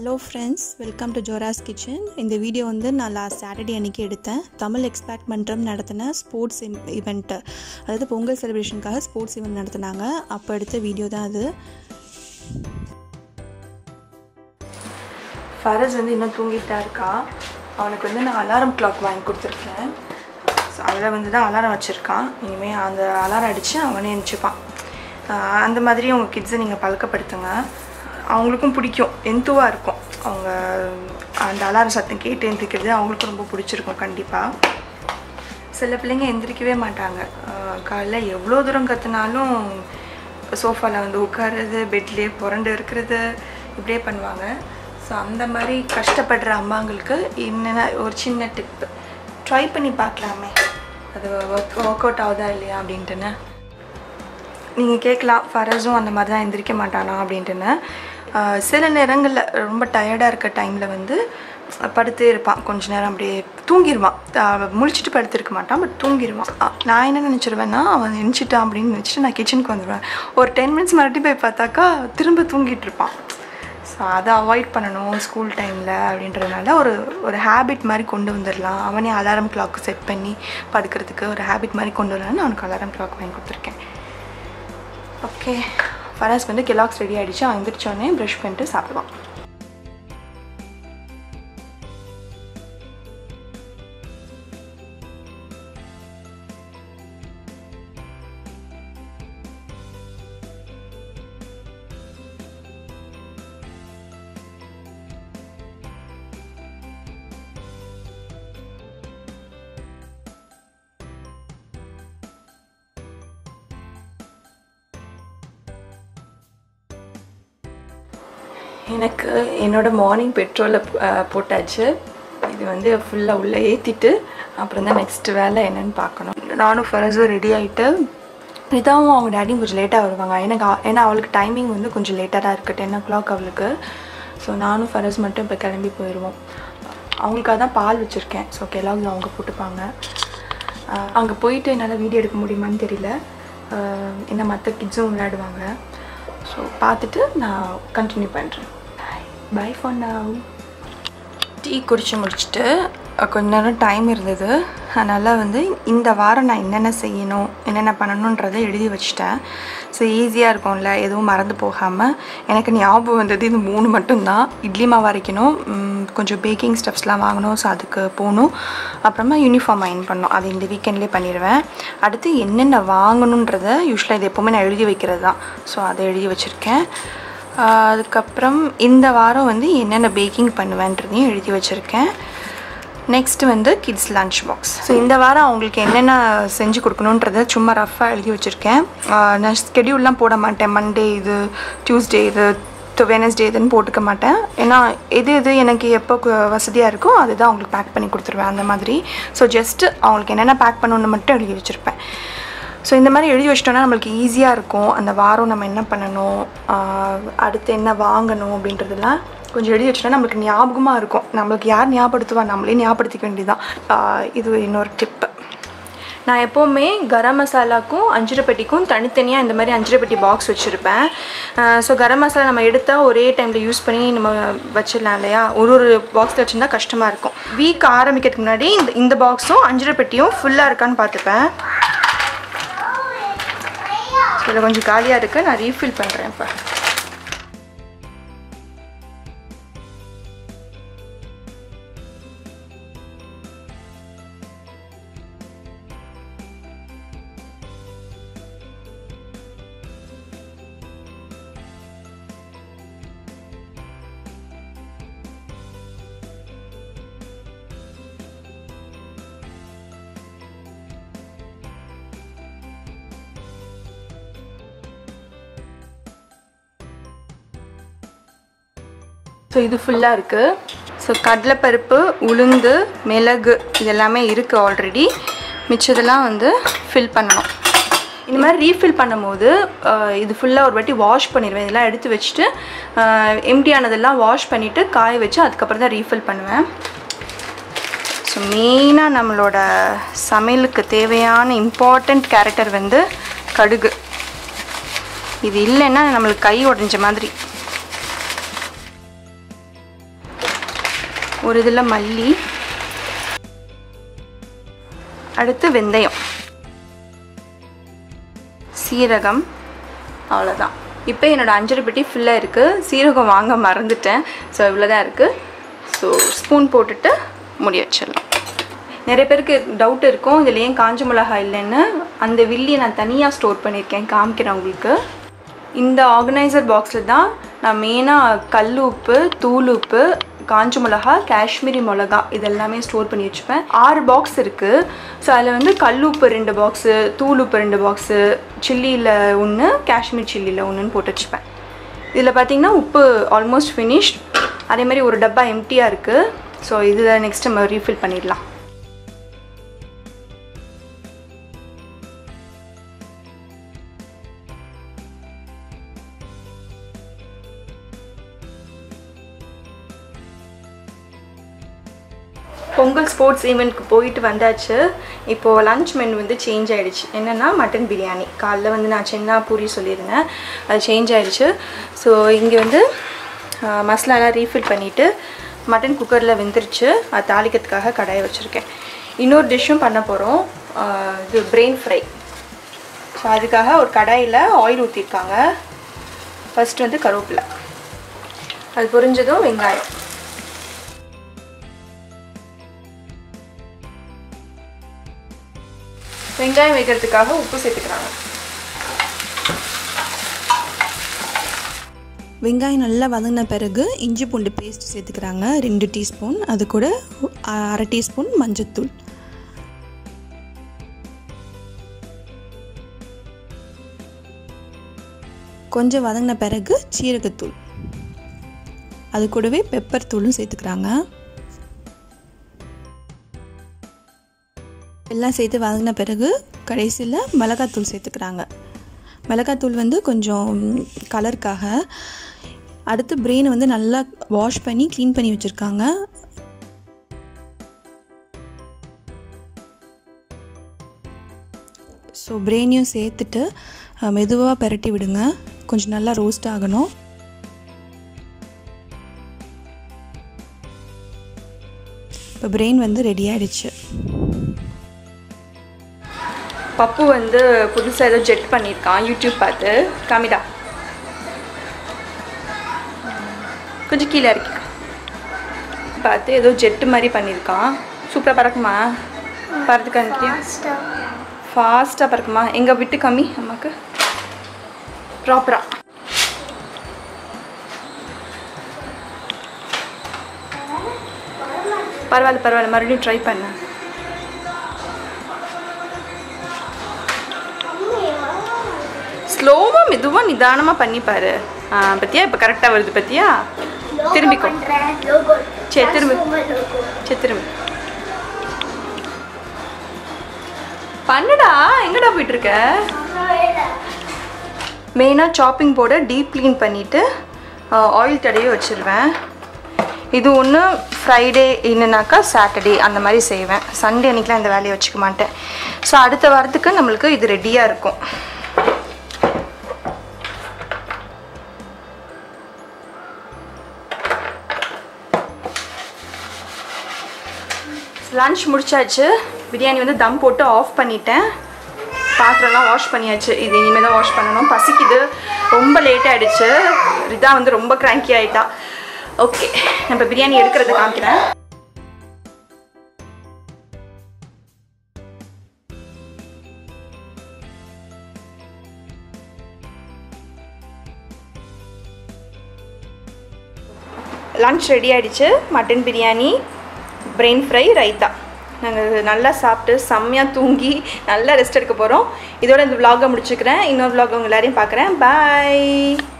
hello friends welcome to Jora's kitchen இந்த video வந்து நான் லாஸ்ட் சாட்டர்டே அன்றைக்கி எடுத்தேன் தமிழ் எக்ஸ்பேக்ட் மன்றம் நடத்தின ஸ்போர்ட்ஸ் இவெண்ட்டு அதாவது பொங்கல் செலிப்ரேஷனுக்காக ஸ்போர்ட்ஸ் ஈவெண்ட் நடத்தினாங்க அப்போ எடுத்த வீடியோ தான் அது ஃபரஸ் வந்து இன்னும் தூங்கிட்டு தான் இருக்கா அவனுக்கு வந்து நான் அலாரம் கிளாக் வாங்கி கொடுத்துருக்கேன் ஸோ அதில் வந்து தான் அலாரம் வச்சுருக்கான் இனிமேல் அந்த அலாரம் அடித்து அவனே எழுந்திரிச்சுப்பான் ஆஹ் அந்த மாதிரி உங்கள் கிட்ஸை நீங்கள் பழக்கப்படுத்துங்க அவங்களுக்கும் பிடிக்கும் எந்துவாக இருக்கும் அவங்க அந்த அலாரம் சத்தம் கேட்டு எந்திரிக்கிறது அவங்களுக்கும் ரொம்ப பிடிச்சிருக்கும் கண்டிப்பாக சில பிள்ளைங்க எந்திரிக்கவே மாட்டாங்க ஆஹ் காலைல எவ்வளோ தூரம் கற்றுனாலும் சோஃபாவில் வந்து உட்காருறது பெட்லேயே புரண்டு இருக்கிறது இப்படியே பண்ணுவாங்க ஸோ அந்த மாதிரி கஷ்டப்படுற அம்மாங்களுக்கு என்னென்ன ஒரு சின்ன டிப் ட்ரை பண்ணி பார்க்கலாமே அது ஒர்க் ஒர்க் அவுட் ஆகுதா இல்லையா அப்படின்ட்டுன்னு நீங்கள் கேட்கலாம் ஃபரஸும் அந்த மாதிரி தான் எந்திரிக்க மாட்டானா அப்படின்ட்டுன்னு ஆஹ் சில நேரங்களில் ரொம்ப டயர்டாக இருக்க டைமில் வந்து படுத்தே இருப்பான் கொஞ்ச நேரம் அப்படியே தூங்கிடுவான் ஆஹ் முழிச்சிட்டு படுத்திருக்க மாட்டான் பட் தூங்கிடுவான் ஆஹ் நான் என்ன நினச்சிருவேன்னா அவன் எந்திரிச்சிட்டான் அப்படின்னு நினச்சிட்டு நான் கிச்சனுக்கு வந்துடுவேன் ஒரு டென் மினிட்ஸ் மறுபடியும் போய் பார்த்தாக்கா திரும்ப தூங்கிட்டு இருப்பான் ஸோ அதை அவாய்ட் பண்ணணும் ஸ்கூல் டைமில் அப்படின்றதுனால ஒரு ஒரு ஹேபிட் மாதிரி கொண்டு வந்துடலாம் அவனே அலாரம் கிளாக் செட் பண்ணி படுக்கிறதுக்கு ஒரு ஹேபிட் மாதிரி கொண்டு வரலான்னு அவனுக்கு அலாரம் கிளாக் வாங்கி கொடுத்துருக்கேன் ஓகே ஃபராஸ் வந்து கெலாக்ஸ் ரெடி ஆகிடுச்சு அவன் எந்திரிச்சோடனே ப்ரஷ் பண்ணிட்டு சாப்பிடுவான் எனக்கு என்னோட மார்னிங் பெட்ரோலை போட்டாச்சு இது வந்து ஃபுல்லாக உள்ளே ஏற்றிட்டு அப்புறம் தான் நெக்ஸ்ட் வேலை என்னன்னு பார்க்கணும் நானும் ஃபரஸும் ரெடி ஆகிட்டு இதாவும் அவங்க டேடியும் கொஞ்சம் லேட்டாக வருவாங்க எனக்கு அவ- ஏன்னா அவளுக்கு டைமிங் வந்து கொஞ்சம் லேட்டாக தான் இருக்குது டென் ஓ கிளாக் அவளுக்கு ஸோ நானும் ஃபரஸ் மட்டும் இப்போ கிளம்பி போயிடுவோம் அவங்களுக்காக தான் பால் வச்சுருக்கேன் ஸோ கெலாக்ஸ் அவங்க போட்டுப்பாங்க அங்கே போயிட்டு என்னால் வீடியோ எடுக்க முடியுமான்னு தெரியல ஆஹ் ஏன்னா மற்ற கிட்ஸும் விளையாடுவாங்க ஸோ பார்த்துட்டு நான் கண்டினியூ பண்ணுறேன் பை ஃபார் now டீ குடிச்சு முடிச்சுட்டு அஹ், கொஞ்ச நேரம் டைம் இருந்தது அதனால் வந்து இந்த வாரம் நான் என்னென்ன செய்யணும் என்னென்ன பண்ணணுன்றதை எழுதி வச்சுட்டேன் ஸோ ஈஸியாக இருக்கும்ல எதுவும் மறந்து போகாமல் எனக்கு ஞாபகம் வந்தது இது மூணு மட்டும்தான் இட்லி மாவு அரைக்கணும் ம், கொஞ்சம் பேக்கிங் ஸ்டெப்ஸ்லாம் வாங்கணும் ஸோ அதுக்கு போகணும் அப்புறமா யூனிஃபார்ம் அயன் பண்ணணும் அது இந்த வீக்கெண்ட்லேயே பண்ணிடுவேன் அடுத்து என்னென்ன வாங்கணுன்றதை யூஸ்வலாக இது எப்போவுமே நான் எழுதி வைக்கிறது தான் ஸோ அதை எழுதி வச்சுருக்கேன் ஆஹ் அதுக்கப்புறம் இந்த வாரம் வந்து என்னென்ன பேக்கிங் பண்ணுவேன்றதையும் எழுதி வச்சுருக்கேன் நெக்ஸ்ட் வந்து கிட்ஸ் லன்ச் பாக்ஸ் ஸோ இந்த வாரம் அவங்களுக்கு என்னென்ன செஞ்சு கொடுக்கணுன்றதை சும்மா ரஃப்பாக எழுதி வச்சுருக்கேன் ஆஹ் நான் ஸ்கெடியூல்லாம் போட மாட்டேன் மண்டே இது டியூஸ்டே இது வெனஸ்டே இதுன்னு போட்டுக்க மாட்டேன் ஏன்னா எது எது எனக்கு எப்போ வசதியாக இருக்கோ அதுதான் அவங்களுக்கு பேக் பண்ணி கொடுத்துருவேன் அந்த மாதிரி ஸோ ஜஸ்ட்டு அவங்களுக்கு என்னென்ன பேக் பண்ணணுன்னு மட்டும் எழுதி வச்சுருப்பேன் ஸோ இந்த மாதிரி எழுதி வச்சிட்டோம்னா நம்மளுக்கு ஈஸியாக இருக்கும் அந்த வாரம் நம்ம என்ன பண்ணணும் ஆஹ் அடுத்து என்ன வாங்கணும் அப்படின்றதெல்லாம் கொஞ்சம் எழுதி வச்சிட்டா நம்மளுக்கு ஞாபகமாக இருக்கும் நம்மளுக்கு யார் ஞாபகப்படுத்துவா நம்மளே ஞாபகப்படுத்திக்க வேண்டியதான் ஆஹ் இது இன்னொரு டிப்பு நான் எப்போவுமே கரம் மசாலாக்கும் அஞ்சிரப்பெட்டிக்கும் தனித்தனியாக இந்த மாதிரி அஞ்சிரப்பெட்டி பாக்ஸ் வச்சுருப்பேன் ஸோ கரம் மசாலா நம்ம எடுத்தால் ஒரே டைமில் யூஸ் பண்ணி நம்ம வச்சிடலாம் இல்லையா ஒரு ஒரு பாக்ஸில் வச்சுருந்தா கஷ்டமாக இருக்கும் வீக் ஆரம்பிக்கிறதுக்கு முன்னாடி இந்த இந்த பாக்ஸும் அஞ்சிரப்பெட்டியும் ஃபுல்லாக இருக்கான்னு பார்த்துப்பேன் இதில் கொஞ்சம் காலியாக இருக்குது நான் ரீஃபில் பண்ணுறேன் இப்போ ஸோ இது ஃபுல்லாக இருக்குது ஸோ கடலைப்பருப்பு உளுந்து மிளகு இது எல்லாமே இருக்குது ஆல்ரெடி மிச்சதெல்லாம் வந்து ஃபில் பண்ணணும் இந்த மாதிரி ரீஃபில் பண்ணும்போது ஆஹ், இது ஃபுல்லாக ஒரு வாட்டி வாஷ் பண்ணிடுவேன் இதெல்லாம் எடுத்து வச்சுட்டு எம்டி ஆனதெல்லாம் வாஷ் பண்ணிவிட்டு காய வச்சு அதுக்கப்புறம் தான் ரீஃபில் பண்ணுவேன் ஸோ மெயினாக நம்மளோட சமையலுக்கு தேவையான இம்பார்ட்டண்ட் கேரக்டர் வந்து கடுகு இது இல்லைன்னா நம்மளுக்கு கை உடஞ்ச மாதிரி ஒரு இதில் மல்லி அடுத்து வெந்தயம் சீரகம் அவ்வளோதான் இப்போ என்னோடய அஞ்சரை பெட்டி ஃபுல்லாக இருக்குது சீரகம் வாங்க மறந்துட்டேன் ஸோ இவ்வளோதான் இருக்குது ஸோ ஸ்பூன் போட்டுட்டு முடி வச்சிடலாம் நிறைய பேருக்கு டவுட் இருக்கும் இதில் ஏன் காஞ்ச மிளகாய் இல்லைன்னு அந்த வில்லியை நான் தனியாக ஸ்டோர் பண்ணியிருக்கேன் காமிக்கிறேன் உங்களுக்கு இந்த ஆர்கனைசர் பாக்ஸில் தான் நான் மெயினாக கல் உப்பு தூள் உப்பு காஞ்ச மிளகா காஷ்மீரி மிளகா இதெல்லாமே ஸ்டோர் பண்ணி வச்சுப்பேன் ஆறு பாக்ஸ் இருக்குது ஸோ அதில் வந்து கல் உப்பு ரெண்டு பாக்ஸு தூள் உப்பு ரெண்டு பாக்ஸு சில்லியில் ஒன்று காஷ்மீர் சில்லியில் ஒன்றுன்னு போட்டு வச்சுப்பேன் இதில் பார்த்தீங்கன்னா உப்பு ஆல்மோஸ்ட் ஃபினிஷ்ட் அதே மாதிரி ஒரு டப்பா எம்டியாக இருக்குது ஸோ இதில் நெக்ஸ்ட் நம்ம ரீஃபில் பண்ணிடலாம் பொங்கல் ஸ்போர்ட்ஸ் ஈவெண்ட்க்கு போயிட்டு வந்தாச்சு இப்போது லஞ்ச் மெனு வந்து சேஞ்ச் ஆகிடுச்சு என்னென்னா மட்டன் பிரியாணி காலைல வந்து நான் சென்னா பூரி சொல்லியிருந்தேன் அது சேஞ்ச் ஆகிடுச்சு ஸோ இங்கே வந்து ஆஹ், மசாலாலாம் ரீஃபில் பண்ணிவிட்டு மட்டன் குக்கரில் வெந்துருச்சு அது தாளிக்கிறதுக்காக கடாயை வச்சுருக்கேன் இன்னொரு டிஷ்ஷும் பண்ண போகிறோம் இது பிரெயின் ஃப்ரை ஸோ அதுக்காக ஒரு கடாயில் ஆயில் ஊற்றிருக்காங்க ஃபர்ஸ்ட் வந்து கருவேப்பிலை அது பொரிஞ்சதும் வெங்காயம் வெங்காயம் வைக்கிறதுக்காக உப்பு சேர்த்துக்கிறாங்க வெங்காயம் நல்லா வதங்கின பிறகு இஞ்சி பூண்டு பேஸ்ட் சேர்த்துக்கிறாங்க ரெண்டு டீஸ்பூன் அது கூட அ- அரை டீஸ்பூன் மஞ்சத்தூள் கொஞ்சம் வதங்கின பிறகு சீரகத்தூள் அது கூடவே பெப்பர் தூளும் சேர்த்துக்கிறாங்க எல்லாம் சேர்த்து வதங்கின பிறகு கடைசியில் மிளகாத்தூள் சேர்த்துக்கிறாங்க மிளகாத்தூள் வந்து கொஞ்சம் கலருக்காக அடுத்து பிரெயின் வந்து நல்லா வாஷ் பண்ணி க்ளீன் பண்ணி வச்சுருக்காங்க ஸோ பிரெயினையும் சேர்த்துட்டு மெதுவாக பெரட்டி விடுங்க கொஞ்சம் நல்லா ரோஸ்ட் ஆகணும் இப்போ பிரெயின் வந்து ரெடி ஆயிடுச்சு பப்பு வந்து புதுசாக ஏதோ ஜெட் பண்ணியிருக்கான் யூடியூப் பார்த்து காமிடா கொஞ்சம் கீழே இறக்கி பார்த்து ஏதோ ஜெட்டு மாதிரி பண்ணியிருக்கான் சூப்பராக பறக்குமா பறதுக்கு அனுப்பியா ஃபாஸ்ட்டாக பறக்குமா எங்கே விட்டு கம்மி அம்மாக்கு ப்ராப்பரா பரவாயில்ல பரவாயில்ல மறுபடியும் ட்ரை பண்ணேன் ஸ்லோவாக மெதுவாக நிதானமாக பண்ணிப்பாரு ஆ பத்தியா இப்போ கரெக்டாக வருது பத்தியா திரும்பிக்கோ சரி திரும்பி சரி திரும்பி பண்ணுடா எங்கடா போயிட்டு இருக்க மெயினாக சாப்பிங் போர்டை டீப் க்ளீன் பண்ணிவிட்டு ஆயில் தடவி வச்சுருவேன் இது ஒன்று ஃப்ரைடே இல்லைனாக்கா சாட்டர்டே அந்த மாதிரி செய்வேன் சண்டே அன்றைக்கெலாம் இந்த வேலையை வச்சுக்க மாட்டேன் ஸோ அடுத்த வாரத்துக்கு நம்மளுக்கு இது ரெடியாக இருக்கும் லன்ச் முடிச்சாச்சு பிரியாணி வந்து தம் போட்டு ஆஃப் பண்ணிட்டேன் பாத்திரம்லாம் வாஷ் பண்ணியாச்சு இது இனிமேல் தான் வாஷ் பண்ணணும் பசிக்குது ரொம்ப லேட் ஆயிடுச்சு ரிதா வந்து ரொம்ப கிராங்கி ஆயிட்டா ஓகே நம்ம பிரியாணி எடுக்கிறத காமிக்கிறேன் லன்ச் ரெடி ஆயிடுச்சு mutton biryani brain fry raita நாங்கள் நல்லா சாப்பிட்டு செம்மையாக தூங்கி நல்லா ரெஸ்ட் எடுக்க போகிறோம் இதோட இந்த vlog-அ முடிச்சுக்கிறேன் இன்னொரு vlog உங்க எல்லாரையும் பார்க்குறேன் பாய்